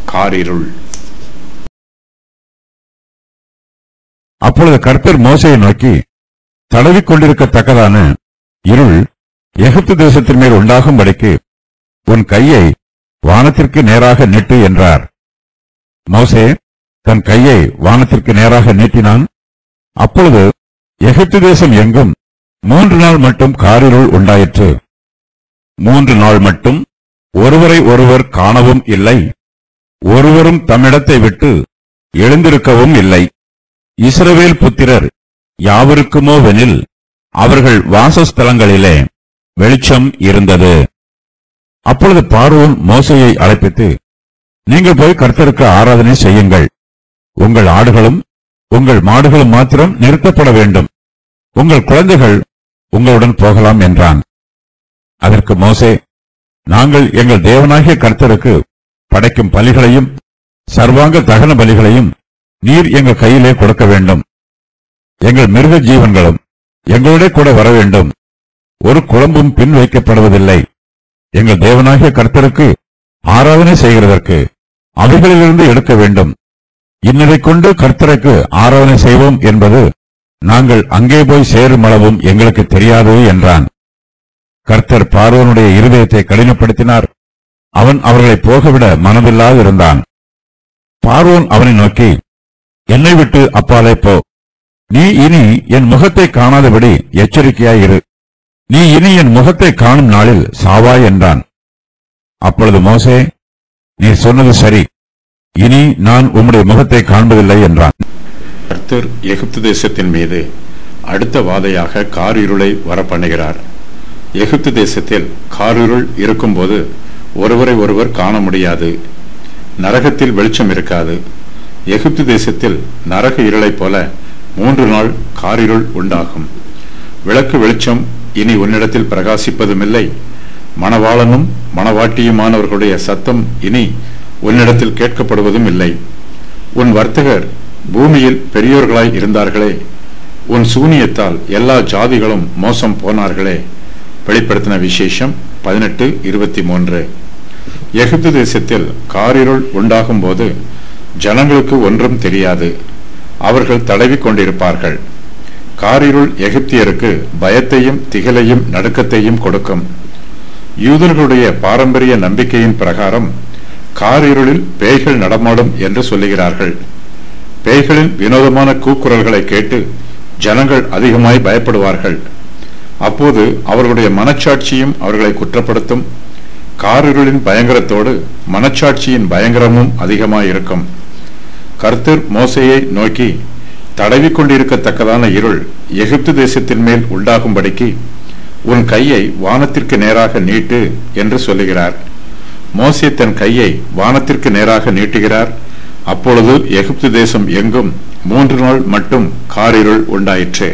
காரிருள் அப்பொழுது கர்த்தர் மோசையை நோக்கி தடவிக் கொண்டிருக்கத்தக்கதான இருள் எகிப்து தேசத்தின் மேல் உண்டாகும்படிக்கு உன் கையை வானத்திற்கு நேராக நீட்டு என்றார் மோசே தன் கையை வானத்திற்கு நேராக நீட்டினான் அப்பொழுது எகிப்து தேசம் எங்கும் மூன்று நாள் மட்டும் காரிருள் உண்டாயிற்று மூன்று நாள் மட்டும் ஒருவரை ஒருவர் காணவும் இல்லை ஒருவரும் தம்மிடத்தை விட்டு எழுந்திருக்கவும் இல்லை இஸ்ரவேல் புத்திரர் யாவருக்குமோவெனில் அவர்கள் வாசஸ்தலங்களிலே வெளிச்சம் இருந்தது அப்பொழுது பார்வோன் மோசையை அழைப்பித்து நீங்கள் போய் கர்த்தருக்கு ஆராதனை செய்யுங்கள் உங்கள் ஆடுகளும் உங்கள் மாடுகளும் மாத்திரம் நிறுத்தப்பட வேண்டும் உங்கள் குழந்தைகள் உங்களுடன் போகலாம் என்றான் அதற்கு மோசே நாங்கள் எங்கள் தேவனாகிய கர்த்தருக்கு படைக்கும் பலிகளையும் சர்வாங்க தகன பலிகளையும் நீர் எங்கள் கையிலே கொடுக்க வேண்டும் எங்கள் மிருக ஜீவன்களும் எங்களோட கூட வர வேண்டும் ஒரு குழம்பும் பின் வைக்கப்படுவதில்லை எங்கள் தேவனாகிய கர்த்தருக்கு ஆராதனை செய்கிறதற்கு அவைகளிலிருந்து எடுக்க வேண்டும் இன்னதைக் கொண்டு கர்த்தருக்கு ஆராதனை செய்வோம் என்பது நாங்கள் அங்கே போய் சேரும் அளவும் எங்களுக்கு தெரியாது என்றான் கர்த்தர் பார்வனுடைய இருதயத்தை கடினப்படுத்தினார் அவன் அவர்களை போகவிட மனதில்லாதிருந்தான் பார்வோன் அவனை நோக்கி என்னை விட்டு அப்பாலே போ நீ இனி என் முகத்தை காணாதபடி எச்சரிக்கையாயிரு நீ இனி என் முகத்தை காணும் நாளில் சாவாய் என்றான் அப்பொழுது மோசே நீ சொன்னது சரி இனி நான் உம்முடைய முகத்தை காண்பதில்லை என்றான் கர்த்தர் எகிப்து தேசத்தின் மீது அடுத்த வாதையாக காரிருளை வரப்பண்ணுகிறார் எகிப்து தேசத்தில் காரிருள் இருக்கும்போது ஒருவரை ஒருவர் காண முடியாது நரகத்தில் வெளிச்சம் இருக்காது எகிப்து தேசத்தில் நரக இருளைப் போல மூன்று நாள் காரிருள் உண்டாகும் விளக்கு வெளிச்சம் இனி உன்னிடத்தில் பிரகாசிப்பதுமில்லை மணவாளனும் மணவாட்டியுமானவர்களுடைய சத்தம் இனி உன்னிடத்தில் கேட்கப்படுவதும் இல்லை உன் வர்த்தகர் பூமியில் பெரியோர்களாய் இருந்தார்களே உன் சூனியத்தால் எல்லா ஜாதிகளும் மோசம் போனார்களே வெளிப்படுத்தின விசேஷம் பதினெட்டு இருபத்தி மூன்று எகிப்து தேசத்தில் காரிருள் உண்டாகும் போது ஜனங்களுக்கு ஒன்றும் தெரியாது அவர்கள் தடவிக் கொண்டிருப்பார்கள் காரிருள் எகிப்தியருக்கு பயத்தையும் திகிலையும் நடுக்கத்தையும் கொடுக்கும் யூதர்களுடைய பாரம்பரிய நம்பிக்கையின் பிரகாரம் காரிருளில் பேய்கள் நடமாடும் என்று சொல்லுகிறார்கள் பேய்களின் வினோதமான கூக்குரல்களை கேட்டு ஜனங்கள் அதிகமாய் பயப்படுவார்கள் அப்போது அவர்களுடைய மனச்சாட்சியும் அவர்களை குற்றப்படுத்தும் காரிருளின் பயங்கரத்தோடு மனச்சாட்சியின் பயங்கரமும் அதிகமாயிருக்கும் கர்த்தர் மோசையை நோக்கி தடவிக் கொண்டிருக்கத்தக்கதான இருள் எகிப்து தேசத்தின் மேல் உண்டாகும்படிக்கு உன் கையை வானத்திற்கு நேராக நீட்டு என்று சொல்லுகிறார் மோசே தன் கையை வானத்திற்கு நேராக நீட்டுகிறார் அப்பொழுது எகிப்து தேசம் எங்கும் மூன்று நாள் மட்டும் காரிருள் உண்டாயிற்று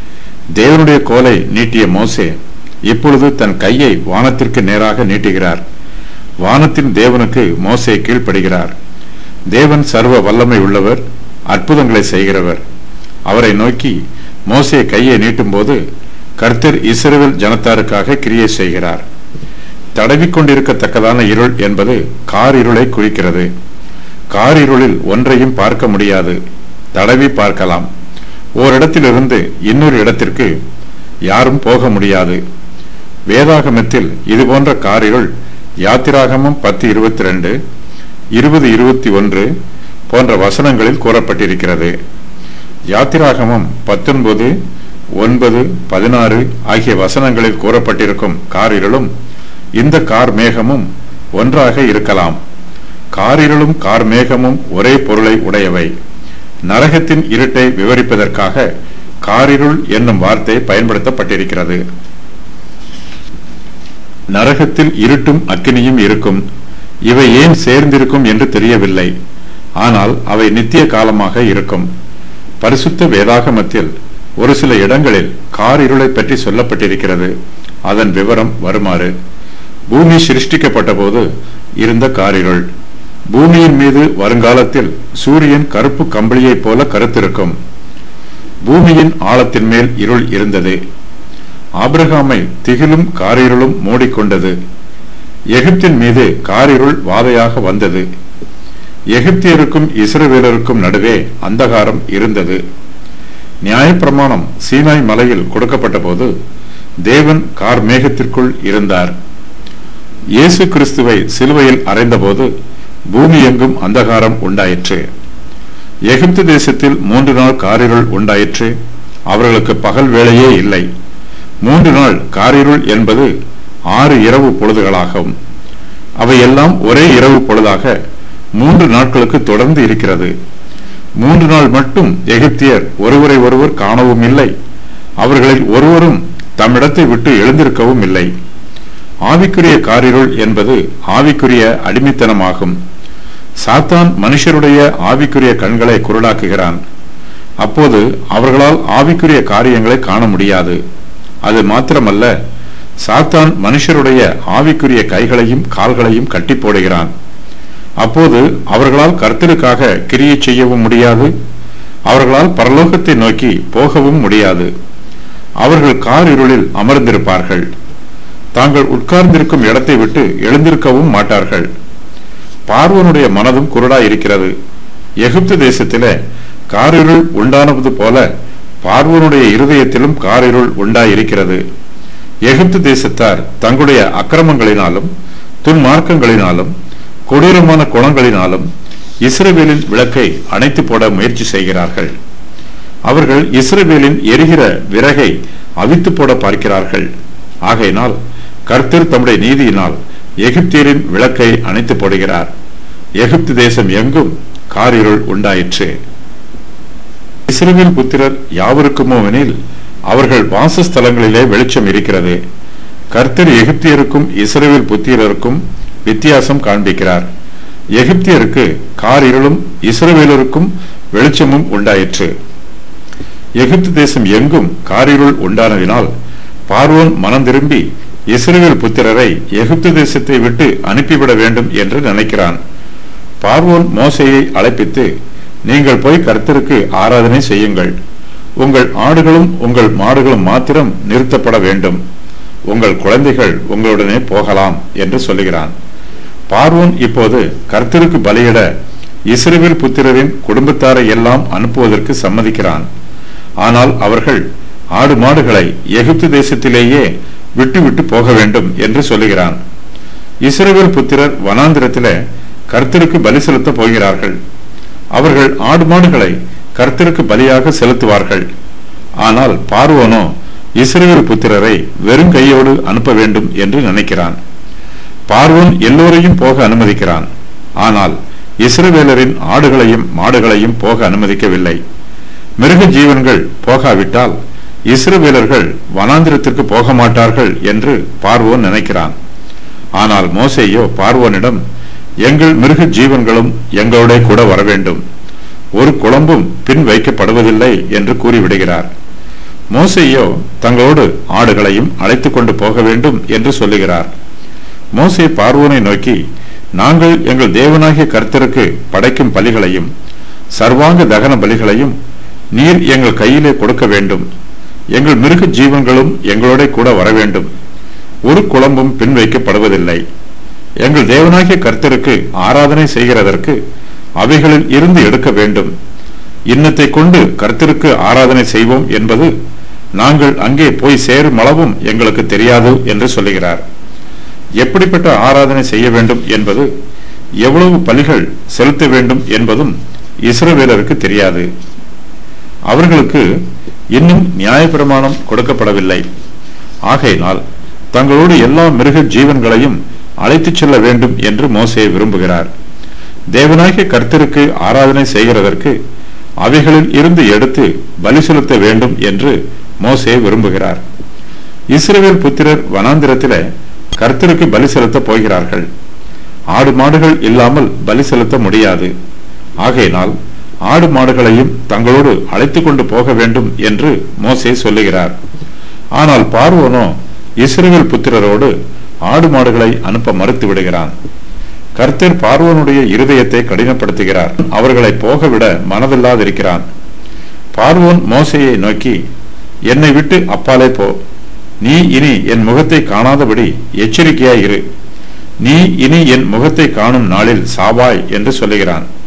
தேவனுடைய கோலை நீட்டிய மோசே இப்பொழுது தன் கையை வானத்திற்கு நேராக நீட்டுகிறார் வானத்தின் தேவனுக்கு மோசே கீழ்ப்படுகிறார் தேவன் சர்வ வல்லமை உள்ளவர் அற்புதங்களை செய்கிறவர் அவரை நோக்கி மோசே கையை நீட்டும்போது கர்த்தர் இஸ்ரவேல் ஜனத்தாருக்காக கிரியை செய்கிறார் தடவிக் கொண்டிருக்கத்தக்கதான இருள் என்பது கார் இருளை குறிக்கிறது கார் இருளில் ஒன்றையும் பார்க்க முடியாது தடவி பார்க்கலாம் ஓரிடத்திலிருந்து இன்னொரு இடத்திற்கு யாரும் போக முடியாது வேதாகமத்தில் இதுபோன்ற காரிருள் யாத்திராகமம் பத்து இருபத்தி ரெண்டு இருபது இருபத்தி ஒன்று போன்ற வசனங்களில் கூறப்பட்டிருக்கிறது யாத்திராகமம் பத்தொன்பது ஒன்பது பதினாறு ஆகிய வசனங்களில் கூறப்பட்டிருக்கும் காரிருளும் இந்த கார் மேகமும் ஒன்றாக இருக்கலாம் காரிருளும் கார் மேகமும் ஒரே பொருளை உடையவை நரகத்தின் இருட்டை விவரிப்பதற்காக காரிருள் என்னும் வார்த்தை பயன்படுத்தப்பட்டிருக்கிறது நரகத்தில் இருட்டும் அக்கினியும் இருக்கும் இவை ஏன் சேர்ந்திருக்கும் என்று தெரியவில்லை ஆனால் அவை நித்திய காலமாக இருக்கும் பரிசுத்த வேதாகமத்தில் ஒரு சில இடங்களில் கார் இருளை பற்றி சொல்லப்பட்டிருக்கிறது அதன் விவரம் வருமாறு பூமி சிருஷ்டிக்கப்பட்ட போது இருந்த காரிருள் பூமியின் மீது வருங்காலத்தில் சூரியன் கருப்பு கம்பளியைப் போல கருத்திருக்கும் பூமியின் ஆழத்தின் மேல் இருள் இருந்தது ஆபிரகாமை திகிலும் காரிருளும் மூடிக்கொண்டது எகிப்தின் மீது காரிருள் வாதையாக வந்தது எகிப்தியருக்கும் இஸ்ரவேலருக்கும் நடுவே அந்தகாரம் இருந்தது நியாயப்பிரமாணம் சீனாய் மலையில் கொடுக்கப்பட்ட போது தேவன் கார் மேகத்திற்குள் இருந்தார் இயேசு கிறிஸ்துவை சிலுவையில் அறைந்தபோது பூமி எங்கும் அந்தகாரம் உண்டாயிற்று எகிப்து தேசத்தில் மூன்று நாள் காரிருள் உண்டாயிற்று அவர்களுக்கு பகல் வேளையே இல்லை மூன்று நாள் காரிருள் என்பது ஆறு இரவு பொழுதுகளாகும் அவையெல்லாம் ஒரே இரவு பொழுதாக மூன்று நாட்களுக்கு தொடர்ந்து இருக்கிறது மூன்று நாள் மட்டும் எகிப்தியர் ஒருவரை ஒருவர் காணவும் இல்லை அவர்களில் ஒருவரும் தம்மிடத்தை விட்டு எழுந்திருக்கவும் இல்லை ஆவிக்குரிய காரிருள் என்பது ஆவிக்குரிய அடிமைத்தனமாகும் சாத்தான் மனுஷருடைய ஆவிக்குரிய கண்களை குருடாக்குகிறான் அப்போது அவர்களால் ஆவிக்குரிய காரியங்களை காண முடியாது அது மாத்திரமல்ல சாத்தான் மனுஷருடைய ஆவிக்குரிய கைகளையும் கால்களையும் கட்டி போடுகிறான் அப்போது அவர்களால் கர்த்தருக்காக கிரியை செய்யவும் முடியாது அவர்களால் பரலோகத்தை நோக்கி போகவும் முடியாது அவர்கள் கார் இருளில் அமர்ந்திருப்பார்கள் தாங்கள் உட்கார்ந்திருக்கும் இடத்தை விட்டு எழுந்திருக்கவும் மாட்டார்கள் பார்வனுடைய மனதும் குருடா இருக்கிறது எகிப்து தேசத்திலே காரிருள் உண்டானது போல பார்வனுடைய இருதயத்திலும் காரிருள் உண்டாயிருக்கிறது எகிப்து தேசத்தார் தங்களுடைய அக்கிரமங்களினாலும் துன்மார்க்கங்களினாலும் கொடூரமான குணங்களினாலும் இஸ்ரவேலின் விளக்கை அணைத்து போட முயற்சி செய்கிறார்கள் அவர்கள் இஸ்ரவேலின் எரிகிற விறகை அவித்து போட பார்க்கிறார்கள் ஆகையினால் கர்த்தர் தம்முடைய நீதியினால் எகிப்தியரின் விளக்கை அணைத்து போடுகிறார் எகிப்து தேசம் எங்கும் காரிருள் உண்டாயிற்று இஸ்ரவேல் புத்திரர் யாவருக்குமோ எனில் அவர்கள் வாசஸ்தலங்களிலே வெளிச்சம் இருக்கிறது கர்த்தர் எகிப்தியருக்கும் இஸ்ரவேல் புத்திரருக்கும் வித்தியாசம் காண்பிக்கிறார் எகிப்தியருக்கு காரிருளும் இஸ்ரவேலருக்கும் வெளிச்சமும் உண்டாயிற்று எகிப்து தேசம் எங்கும் காரிருள் உண்டானதினால் பார்வோன் மனம் திரும்பி இஸ்ரவேல் புத்திரரை எகிப்து தேசத்தை விட்டு அனுப்பிவிட வேண்டும் என்று நினைக்கிறான் பார்வோன் மோசையை அழைப்பித்து நீங்கள் போய் கர்த்தருக்கு ஆராதனை செய்யுங்கள் உங்கள் ஆடுகளும் உங்கள் மாடுகளும் மாத்திரம் நிறுத்தப்பட வேண்டும் உங்கள் குழந்தைகள் உங்களுடனே போகலாம் என்று சொல்லுகிறான் பார்வோன் இப்போது கர்த்தருக்கு பலியிட இஸ்ரவேல் புத்திரரின் குடும்பத்தாரை எல்லாம் அனுப்புவதற்கு சம்மதிக்கிறான் ஆனால் அவர்கள் ஆடு மாடுகளை எகிப்து தேசத்திலேயே விட்டு விட்டு போக வேண்டும் என்று சொல்லுகிறான் இஸ்ரவேல் புத்திரர் வனாந்திரத்திலே கர்த்தருக்கு பலி செலுத்த போகிறார்கள் அவர்கள் ஆடு மாடுகளை கர்த்தருக்கு பலியாக செலுத்துவார்கள் ஆனால் பார்வோனோ இஸ்ரவேல் புத்திரரை வெறும் கையோடு அனுப்ப வேண்டும் என்று நினைக்கிறான் பார்வோன் எல்லோரையும் போக அனுமதிக்கிறான் ஆனால் இஸ்ரவேலரின் ஆடுகளையும் மாடுகளையும் போக அனுமதிக்கவில்லை மிருக ஜீவன்கள் போகாவிட்டால் இஸ்ரவேலர்கள் வனாந்திரத்திற்கு போக மாட்டார்கள் என்று பார்வோன் நினைக்கிறான் ஆனால் மோசேயோ பார்வோனிடம் எங்கள் மிருக ஜீவன்களும் எங்களோட கூட வர வேண்டும் ஒரு குழம்பும் பின் வைக்கப்படுவதில்லை என்று கூறிவிடுகிறார் மோசையோ தங்களோடு ஆடுகளையும் அழைத்துக் கொண்டு போக வேண்டும் என்று சொல்லுகிறார் மோசே பார்வோனை நோக்கி நாங்கள் எங்கள் தேவனாகிய கர்த்தருக்கு படைக்கும் பலிகளையும் சர்வாங்க தகன பலிகளையும் நீர் எங்கள் கையிலே கொடுக்க வேண்டும் எங்கள் மிருக ஜீவன்களும் எங்களோட கூட வர வேண்டும் ஒரு குழம்பும் பின் வைக்கப்படுவதில்லை எங்கள் தேவனாகிய கர்த்தருக்கு ஆராதனை செய்கிறதற்கு அவைகளில் இருந்து எடுக்க வேண்டும் இன்னத்தை கொண்டு கர்த்தருக்கு ஆராதனை செய்வோம் என்பது நாங்கள் அங்கே போய் சேரும் அளவும் எங்களுக்கு தெரியாது என்று சொல்லுகிறார் எப்படிப்பட்ட ஆராதனை செய்ய வேண்டும் என்பது எவ்வளவு பலிகள் செலுத்த வேண்டும் என்பதும் இஸ்ரவேலருக்கு தெரியாது அவர்களுக்கு இன்னும் நியாயப்பிரமாணம் கொடுக்கப்படவில்லை ஆகையினால் தங்களோடு எல்லா மிருக ஜீவன்களையும் அழைத்துச் செல்ல வேண்டும் என்று மோசே விரும்புகிறார் தேவனாகிய கர்த்தருக்கு ஆராதனை செய்கிறதற்கு அவைகளில் இருந்து எடுத்து பலி செலுத்த வேண்டும் என்று மோசே விரும்புகிறார் இஸ்ரவேல் புத்திரர் வனாந்திரத்திலே கர்த்தருக்கு பலி செலுத்த போகிறார்கள் ஆடு மாடுகள் இல்லாமல் பலி செலுத்த முடியாது ஆகையினால் ஆடு மாடுகளையும் தங்களோடு அழைத்து கொண்டு போக வேண்டும் என்று மோசே சொல்லுகிறார் ஆனால் பார்வோனோ இஸ்ரவேல் புத்திரரோடு ஆடு மாடுகளை அனுப்ப மறுத்து விடுகிறான் கர்த்தர் பார்வோனுடைய இருதயத்தை கடினப்படுத்துகிறார் அவர்களை போகவிட மனதில்லாதிருக்கிறான் பார்வோன் மோசையை நோக்கி என்னை விட்டு அப்பாலே போ நீ இனி என் முகத்தை காணாதபடி எச்சரிக்கையாய் இரு நீ இனி என் முகத்தை காணும் நாளில் சாவாய் என்று சொல்லுகிறான்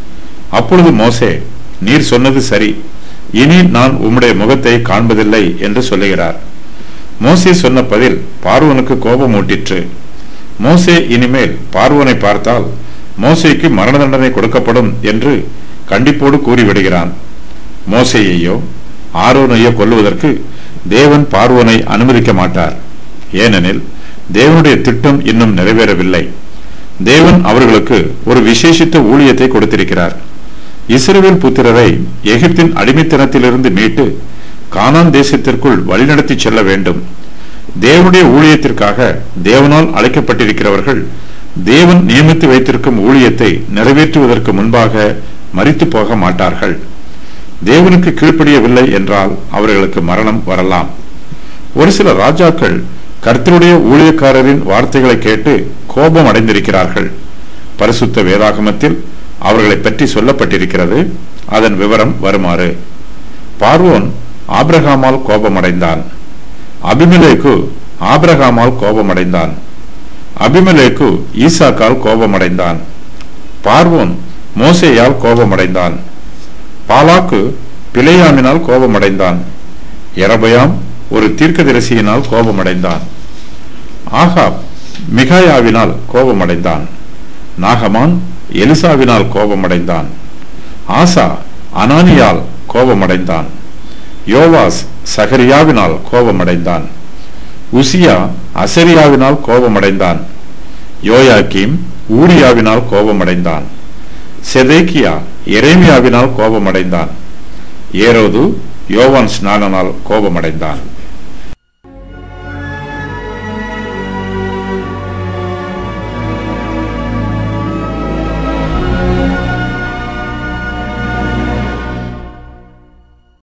அப்பொழுது மோசே நீர் சொன்னது சரி இனி நான் உம்முடைய முகத்தை காண்பதில்லை என்று சொல்லுகிறார் மோசே சொன்ன பதில் பார்வனுக்கு கோபம் ஊட்டிற்று மோசே இனிமேல் பார்வனை பார்த்தால் மோசேக்கு மரண தண்டனை கொடுக்கப்படும் என்று கண்டிப்போடு கூறிவிடுகிறான் மோசேயையோ ஆரோனையோ கொல்லுவதற்கு தேவன் பார்வோனை அனுமதிக்க மாட்டார் ஏனெனில் தேவனுடைய திட்டம் இன்னும் நிறைவேறவில்லை தேவன் அவர்களுக்கு ஒரு விசேஷித்த ஊழியத்தை கொடுத்திருக்கிறார் இஸ்ரவேல் புத்திரரை எகிப்தின் அடிமைத்தனத்திலிருந்து மீட்டு கானான் தேசத்திற்குள் வழிநடத்தி செல்ல வேண்டும் தேவனுடைய ஊழியத்திற்காக தேவனால் அழைக்கப்பட்டிருக்கிறவர்கள் தேவன் நியமித்து வைத்திருக்கும் ஊழியத்தை நிறைவேற்றுவதற்கு முன்பாக மறித்து போக மாட்டார்கள் தேவனுக்கு கீழ்ப்படியவில்லை என்றால் அவர்களுக்கு மரணம் வரலாம் ஒரு சில ராஜாக்கள் கர்த்தருடைய ஊழியக்காரரின் வார்த்தைகளை கேட்டு கோபம் அடைந்திருக்கிறார்கள் பரிசுத்த வேதாகமத்தில் அவர்களை பற்றி சொல்லப்பட்டிருக்கிறது அதன் விவரம் வருமாறு பார்வோன் ஆபிரகாமால் கோபமடைந்தான் அபிமெலேக்கு ஆபிரகாமால் கோபமடைந்தான் அபிமெலேக்கு ஈசாக்கால் கோபமடைந்தான் பார்வோன் மோசேயால் கோபமடைந்தான் பாலாக்கு பிழையாமினால் கோபமடைந்தான் எரபயாம் ஒரு தீர்க்கதரிசியினால் கோபமடைந்தான் ஆகாப் மிகாயாவினால் கோபமடைந்தான் நாகமான் எலிசாவினால் கோபமடைந்தான் ஆசா அனானியால் கோபமடைந்தான் யோவாஸ் சகரியாவினால் கோபமடைந்தான் உசியா அசரியாவினால் கோபமடைந்தான் யோயாக்கீம் ஊரியாவினால் கோபமடைந்தான் செதேக்கியா எரேமியாவினால் கோபமடைந்தான் ஏரோது யோவான் ஸ்நானனால் கோபமடைந்தான்